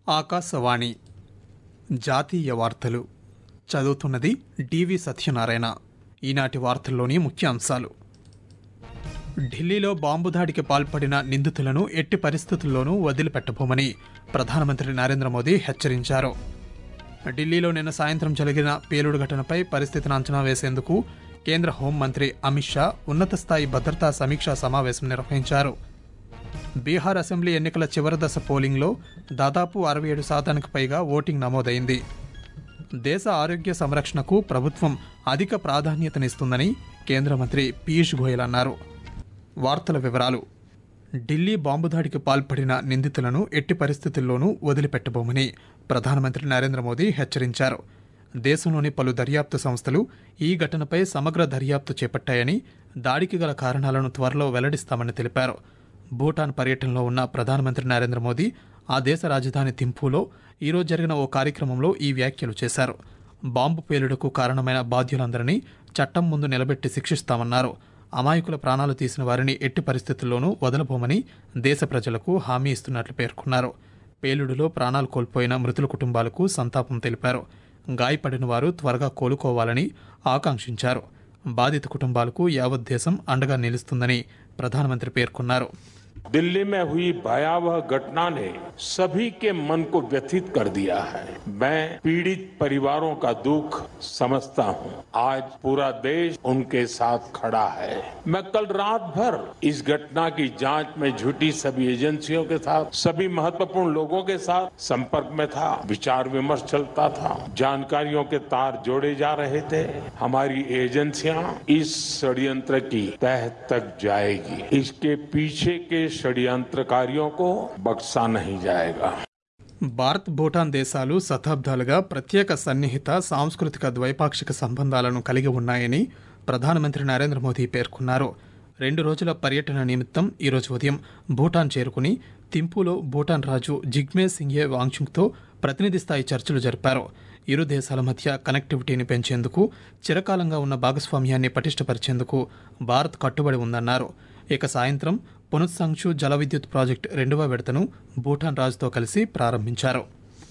ఆకాశవాణి జాతీయ వార్తలు చదువుతున్నది డివి సత్యనారాయణ ఈనాటి వార్తల్లోని ముఖ్య అంశాలు ఢిల్లీలో బాంబు దాడికి పాల్పడిన నిందితులను ఎట్టి పరిస్థితుల్లోనూ వదిలిపెట్టబోమని ప్రధానమంత్రి నరేంద్ర మోదీ హెచ్చరించారు ఢిల్లీలో నిన్న సాయంత్రం జరిగిన పేలుడు ఘటనపై పరిస్థితిని అంచనా వేసేందుకు కేంద్ర హోంమంత్రి అమిత్ షా ఉన్నత స్థాయి భద్రతా సమీక్షా సమావేశం నిర్వహించారు బీహార్ అసెంబ్లీ ఎన్నికల చివరి దశ పోలింగ్లో దాదాపు అరవై ఏడు శాతానికి పైగా ఓటింగ్ నమోదైంది దేశ ఆరోగ్య సంరక్షణకు ప్రభుత్వం అధిక ప్రాధాన్యతనిస్తుందని కేంద్ర మంత్రి పీయూష్ గోయల్ అన్నారు వార్తల వివరాలు ఢిల్లీ బాంబు దాడికి పాల్పడిన నిందితులను ఎట్టి పరిస్థితుల్లోనూ వదిలిపెట్టబోమని ప్రధానమంత్రి నరేంద్ర మోదీ హెచ్చరించారు దేశంలోని పలు దర్యాప్తు సంస్థలు ఈ ఘటనపై సమగ్ర దర్యాప్తు చేపట్టాయని దాడికి గల కారణాలను త్వరలో వెల్లడిస్తామని తెలిపారు భూటాన్ పర్యటనలో ఉన్న ప్రధానమంత్రి నరేంద్ర మోదీ ఆ దేశ రాజధాని థింఫూలో ఈరోజు జరిగిన ఓ కార్యక్రమంలో ఈ వ్యాఖ్యలు చేశారు బాంబు పేలుడుకు కారణమైన బాధ్యులందరినీ చట్టం ముందు నిలబెట్టి శిక్షిస్తామన్నారు అమాయకుల ప్రాణాలు తీసిన వారిని ఎట్టి పరిస్థితుల్లోనూ వదలబోమని దేశ ప్రజలకు హామీ ఇస్తున్నట్లు పేర్కొన్నారు పేలుడులో ప్రాణాలు కోల్పోయిన మృతుల కుటుంబాలకు సంతాపం తెలిపారు గాయపడిన వారు త్వరగా కోలుకోవాలని ఆకాంక్షించారు బాధిత కుటుంబాలకు యావత్ దేశం అండగా నిలుస్తుందని ప్రధానమంత్రి పేర్కొన్నారు दिल्ली में हुई भयावह घटना ने सभी के मन को व्यथित कर दिया है मैं पीड़ित परिवारों का दुख समझता हूं आज पूरा देश उनके साथ खड़ा है मैं कल रात भर इस घटना की जांच में जुटी सभी एजेंसियों के साथ सभी महत्वपूर्ण लोगों के साथ संपर्क में था विचार विमर्श चलता था जानकारियों के तार जोड़े जा रहे थे हमारी एजेंसियां इस षड्यंत्र की तह तक जाएगी इसके पीछे के षड्यंत्रकारियों को बख्शा नहीं जाएगा భారత్ భూటాన్ దేశాలు శతాబ్దాలుగా ప్రత్యేక సన్నిహిత సాంస్కృతిక ద్వైపాక్షిక సంబంధాలను కలిగి ఉన్నాయని ప్రధానమంత్రి నరేంద్ర మోదీ పేర్కొన్నారు రెండు రోజుల పర్యటన నిమిత్తం ఈరోజు ఉదయం భూటాన్ చేరుకుని థింపులో భూటాన్ రాజు జిగ్మే సింగే వాంగ్చుంగ్తో ప్రతినిధి స్థాయి చర్చలు జరిపారు ఇరు దేశాల మధ్య కనెక్టివిటీని పెంచేందుకు చిరకాలంగా ఉన్న భాగస్వామ్యాన్ని పటిష్టపరిచేందుకు భారత్ కట్టుబడి ఉందన్నారు ఇక సాయంత్రం పునఃసంక్షు జల విద్యుత్ ప్రాజెక్టు రెండవ విడతను భూటాన్ రాజుతో కలిసి ప్రారంభించారు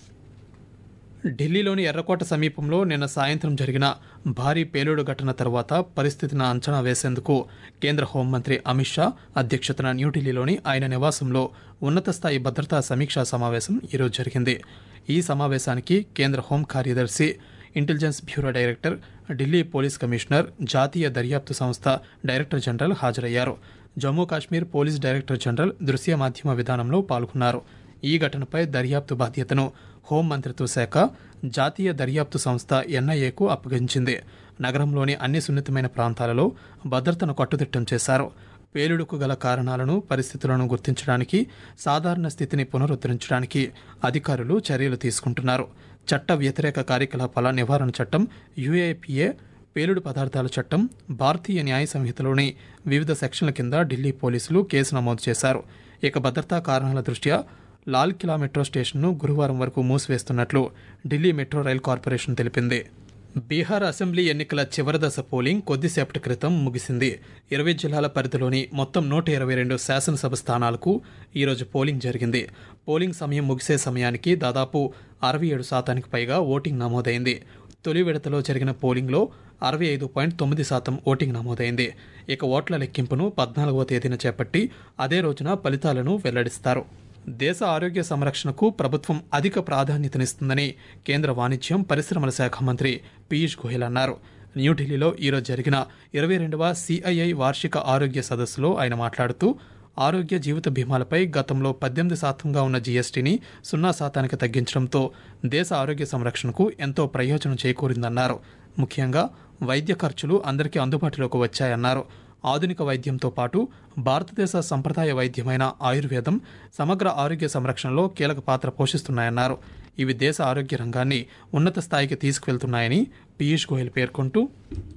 ఢిల్లీలోని ఎర్రకోట సమీపంలో నిన్న సాయంత్రం జరిగిన భారీ పేలుడు ఘటన తర్వాత పరిస్థితిని అంచనా వేసేందుకు కేంద్ర హోంమంత్రి అమిత్ షా అధ్యక్షతన న్యూఢిల్లీలోని ఆయన నివాసంలో ఉన్నత స్థాయి భద్రతా సమీక్షా సమావేశం ఈరోజు జరిగింది ఈ సమావేశానికి కేంద్ర హోం కార్యదర్శి intelligence bureau director Delhi police commissioner జాతీయ దర్యాప్తు సంస్థ డైరెక్టర్ జనరల్ హాజరయ్యారు Jammu Kashmir police director general దృశ్య మాధ్యమ విధానంలో పాల్గొన్నారు ఈ ఘటనపై దర్యాప్తు బాధ్యతను హోం మంత్రిత్వ శాఖ జాతీయ దర్యాప్తు సంస్థ ఎన్ఐఏకు అప్పగించింది నగరంలోని అన్ని సున్నితమైన ప్రాంతాలలో భద్రతను కట్టుదిట్టం చేశారు పేలుడుకు గల కారణాలను పరిస్థితులను గుర్తించడానికి సాధారణ స్థితిని పునరుద్ధరించడానికి అధికారులు చర్యలు తీసుకుంటున్నారు చట్ట వ్యతిరేక కార్యకలాపాల నివారణ చట్టం యుఏపిఏ పేలుడు పదార్థాల చట్టం భారతీయ న్యాయ సంహితలోని వివిధ సెక్షన్ల కింద ఢిల్లీ పోలీసులు కేసు నమోదు చేశారు ఇక భద్రతా కారణాల దృష్ట్యా లాల్ కిలా మెట్రో స్టేషన్ను గురువారం వరకు మూసివేస్తున్నట్లు ఢిల్లీ మెట్రో రైల్ కార్పొరేషన్ తెలిపింది బీహార్ అసెంబ్లీ ఎన్నికల చివరి దశ పోలింగ్ కొద్దిసేపటి క్రితం ముగిసింది ఇరవై జిల్లాల పరిధిలోని మొత్తం నూట ఇరవై రెండు శాసనసభ స్థానాలకు ఈరోజు పోలింగ్ జరిగింది పోలింగ్ సమయం ముగిసే సమయానికి దాదాపు అరవై ఏడు శాతానికి పైగా ఓటింగ్ నమోదైంది తొలి విడతలో జరిగిన పోలింగ్లో అరవై ఐదు పాయింట్ తొమ్మిది శాతం ఓటింగ్ నమోదైంది ఇక ఓట్ల లెక్కింపును పద్నాలుగవ తేదీన చేపట్టి అదే రోజున ఫలితాలను వెల్లడిస్తారు దేశ ఆరోగ్య సంరక్షణకు ప్రభుత్వం అధిక ప్రాధాన్యతనిస్తుందని కేంద్ర వాణిజ్యం పరిశ్రమల శాఖ మంత్రి పీయూష్ గోయల్ అన్నారు న్యూఢిల్లీలో ఈరోజు జరిగిన ఇరవై రెండవ సిఐఐ వార్షిక ఆరోగ్య సదస్సులో ఆయన మాట్లాడుతూ ఆరోగ్య జీవిత బీమాలపై గతంలో పద్దెనిమిది శాతంగా ఉన్న జీఎస్టీని సున్నా శాతానికి తగ్గించడంతో దేశ ఆరోగ్య సంరక్షణకు ఎంతో ప్రయోజనం చేకూరిందన్నారు ముఖ్యంగా వైద్య ఖర్చులు అందరికీ అందుబాటులోకి వచ్చాయన్నారు ఆధునిక వైద్యంతో పాటు భారతదేశ సంప్రదాయ వైద్యమైన ఆయుర్వేదం సమగ్ర ఆరోగ్య సంరక్షణలో కీలక పాత్ర పోషిస్తున్నాయన్నారు ఇవి దేశ ఆరోగ్య రంగాన్ని ఉన్నత స్థాయికి తీసుకువెళ్తున్నాయని పీయూష్ గోయల్ పేర్కొంటూ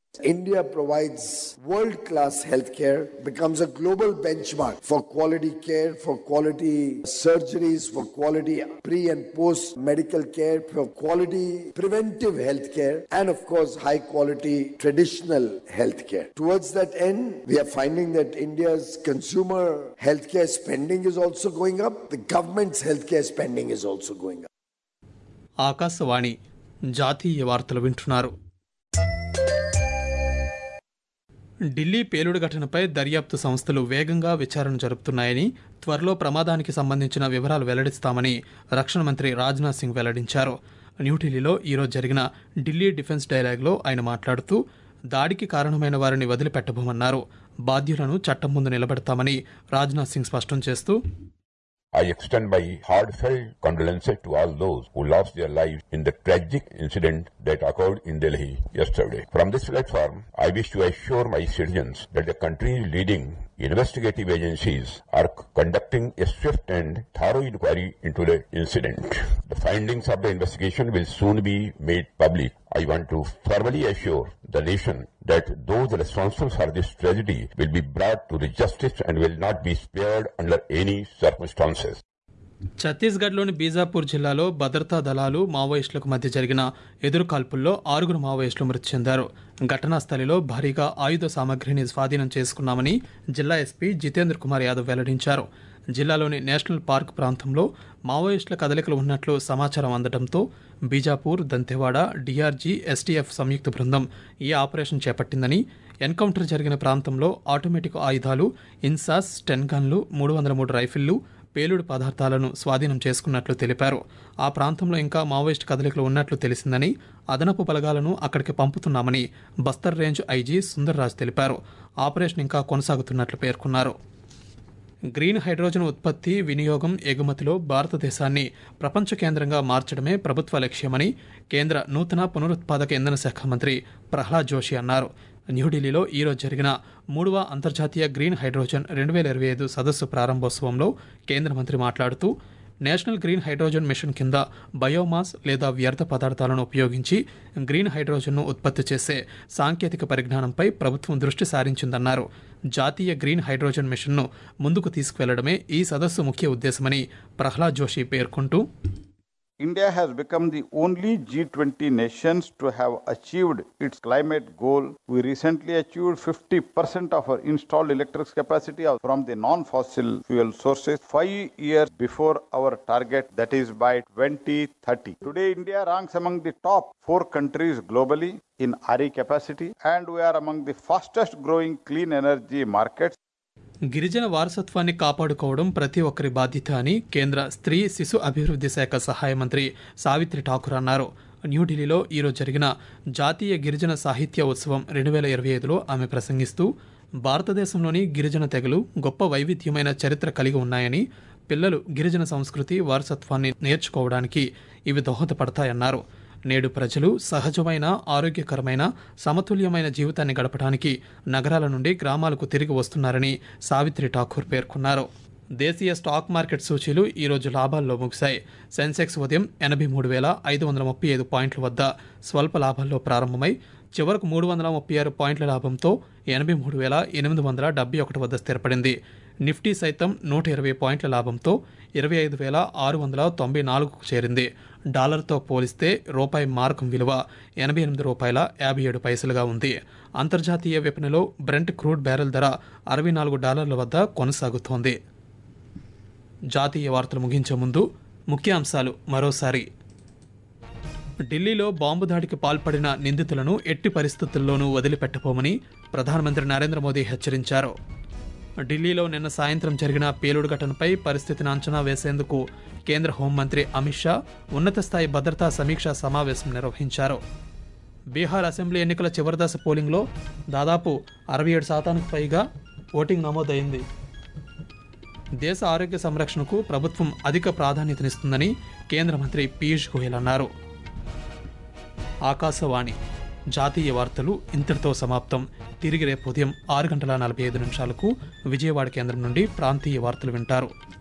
India provides world class healthcare, becomes a global benchmark for quality care, for quality surgeries, for quality pre and post medical care, for quality preventive healthcare, and of course, high quality traditional healthcare. Towards that end, we are finding that India's consumer healthcare spending is also going up, the government's healthcare spending is also going up. Akashvani జాతీయ వార్తలు వింటున్నారు ఢిల్లీ పేలుడు ఘటనపై దర్యాప్తు సంస్థలు వేగంగా విచారణ జరుపుతున్నాయని త్వరలో ప్రమాదానికి సంబంధించిన వివరాలు వెల్లడిస్తామని రక్షణ మంత్రి రాజ్నాథ్ సింగ్ వెల్లడించారు న్యూఢిల్లీలో ఈరోజు జరిగిన ఢిల్లీ డిఫెన్స్ డైలాగ్లో ఆయన మాట్లాడుతూ దాడికి కారణమైన వారిని వదిలిపెట్టబోమన్నారు బాధ్యులను చట్టం ముందు నిలబెడతామని రాజ్నాథ్ సింగ్ స్పష్టం చేస్తూ I extend my heartfelt condolences to all those who lost their lives in the tragic incident that occurred in Delhi yesterday. From this platform, I wish to assure my citizens that the country's leading investigative agencies are conducting a swift and thorough inquiry into the incident. The findings of the investigation will soon be made public. I want to formally assure the nation that those responsible for this tragedy will be brought to the justice and will not be spared under any circumstances. ఛత్తీస్గఢ్లోని బీజాపూర్ జిల్లాలో భద్రతా దళాలు మావోయిస్టులకు మధ్య జరిగిన ఎదురుకాల్పుల్లో ఆరుగురు మావోయిస్టులు మృతి చెందారు ఘటనా స్థలిలో భారీగా ఆయుధ సామగ్రిని స్వాధీనం చేసుకున్నామని జిల్లా ఎస్పీ జితేంద్ర కుమార్ యాదవ్ వెల్లడించారు జిల్లాలోని నేషనల్ పార్క్ ప్రాంతంలో మావోయిస్టుల కదలికలు ఉన్నట్లు సమాచారం అందడంతో బీజాపూర్ దంతెవాడ డీఆర్జీ ఎస్టీఎఫ్ సంయుక్త బృందం ఈ ఆపరేషన్ చేపట్టిందని ఎన్కౌంటర్ జరిగిన ప్రాంతంలో ఆటోమేటిక్ ఆయుధాలు ఇన్సాస్ టెన్ గన్లు మూడు వందల మూడు రైఫిళ్లు పేలుడు పదార్థాలను స్వాధీనం చేసుకున్నట్లు తెలిపారు ఆ ప్రాంతంలో ఇంకా మావోయిస్ట్ కదలికలు ఉన్నట్లు తెలిసిందని అదనపు బలగాలను అక్కడికి పంపుతున్నామని బస్తర్ రేంజ్ ఐజీ సుందర్రాజ్ తెలిపారు ఆపరేషన్ ఇంకా కొనసాగుతున్నట్లు పేర్కొన్నారు గ్రీన్ హైడ్రోజన్ ఉత్పత్తి వినియోగం ఎగుమతిలో భారతదేశాన్ని ప్రపంచ కేంద్రంగా మార్చడమే ప్రభుత్వ లక్ష్యమని కేంద్ర నూతన పునరుత్పాదక ఇంధన శాఖ మంత్రి ప్రహ్లాద్ జోషి అన్నారు న్యూఢిల్లీలో ఈరోజు జరిగిన మూడవ అంతర్జాతీయ గ్రీన్ హైడ్రోజన్ రెండు వేల ఇరవై ఐదు సదస్సు ప్రారంభోత్సవంలో కేంద్ర మంత్రి మాట్లాడుతూ నేషనల్ గ్రీన్ హైడ్రోజన్ మిషన్ కింద బయోమాస్ లేదా వ్యర్థ పదార్థాలను ఉపయోగించి గ్రీన్ హైడ్రోజన్ను ఉత్పత్తి చేసే సాంకేతిక పరిజ్ఞానంపై ప్రభుత్వం దృష్టి సారించిందన్నారు జాతీయ గ్రీన్ హైడ్రోజన్ మిషన్ను ముందుకు తీసుకువెళ్లడమే ఈ సదస్సు ముఖ్య ఉద్దేశమని ప్రహ్లాద్ జోషి పేర్కొంటూ India has become the only G20 nations to have achieved its climate goal. We recently achieved 50% of our installed electric capacity of- from the non-fossil fuel sources five years before our target that is by 2030. Today India ranks among the top four countries globally in RE capacity and we are among the fastest growing clean energy markets గిరిజన వారసత్వాన్ని కాపాడుకోవడం ప్రతి ఒక్కరి బాధ్యత అని కేంద్ర స్త్రీ శిశు అభివృద్ధి శాఖ సహాయ మంత్రి సావిత్రి ఠాకూర్ అన్నారు న్యూఢిల్లీలో ఈరోజు జరిగిన జాతీయ గిరిజన సాహిత్య ఉత్సవం రెండు వేల ఇరవై ఐదులో ఆమె ప్రసంగిస్తూ భారతదేశంలోని గిరిజన తెగలు గొప్ప వైవిధ్యమైన చరిత్ర కలిగి ఉన్నాయని పిల్లలు గిరిజన సంస్కృతి వారసత్వాన్ని నేర్చుకోవడానికి ఇవి దోహదపడతాయన్నారు నేడు ప్రజలు సహజమైన ఆరోగ్యకరమైన సమతుల్యమైన జీవితాన్ని గడపడానికి నగరాల నుండి గ్రామాలకు తిరిగి వస్తున్నారని సావిత్రి ఠాకూర్ పేర్కొన్నారు దేశీయ స్టాక్ మార్కెట్ సూచీలు ఈరోజు లాభాల్లో ముగిశాయి సెన్సెక్స్ ఉదయం ఎనభై మూడు వేల ఐదు వందల ముప్పై ఐదు పాయింట్ల వద్ద స్వల్ప లాభాల్లో ప్రారంభమై చివరకు మూడు వందల ముప్పై ఆరు పాయింట్ల లాభంతో ఎనభై మూడు వేల ఎనిమిది వందల డెబ్బై ఒకటి వద్ద స్థిరపడింది నిఫ్టీ సైతం నూట ఇరవై పాయింట్ల లాభంతో ఇరవై ఐదు వేల ఆరు వందల తొంభై నాలుగుకు చేరింది డాలర్తో పోలిస్తే రూపాయి మార్కం విలువ ఎనభై ఎనిమిది రూపాయల యాభై ఏడు పైసలుగా ఉంది అంతర్జాతీయ విపణిలో బ్రెంట్ క్రూడ్ బ్యారెల్ ధర అరవై నాలుగు డాలర్ల వద్ద కొనసాగుతోంది జాతీయ వార్తలు ముగించే ముందు ముఖ్యాంశాలు మరోసారి ఢిల్లీలో బాంబు దాడికి పాల్పడిన నిందితులను ఎట్టి పరిస్థితుల్లోనూ వదిలిపెట్టబోమని ప్రధానమంత్రి నరేంద్ర మోదీ హెచ్చరించారు ఢిల్లీలో నిన్న సాయంత్రం జరిగిన పేలుడు ఘటనపై పరిస్థితిని అంచనా వేసేందుకు కేంద్ర హోంమంత్రి అమిత్ షా ఉన్నత స్థాయి భద్రతా సమీక్షా సమావేశం నిర్వహించారు బీహార్ అసెంబ్లీ ఎన్నికల చివరిదశ పోలింగ్లో దాదాపు అరవై ఏడు శాతానికి పైగా ఓటింగ్ నమోదైంది దేశ ఆరోగ్య సంరక్షణకు ప్రభుత్వం అధిక ప్రాధాన్యతనిస్తుందని కేంద్ర మంత్రి పీయూష్ గోయల్ అన్నారు ఆకాశవాణి జాతీయ వార్తలు ఇంతటితో సమాప్తం తిరిగి రేపు ఉదయం ఆరు గంటల నలభై ఐదు నిమిషాలకు విజయవాడ కేంద్రం నుండి ప్రాంతీయ వార్తలు వింటారు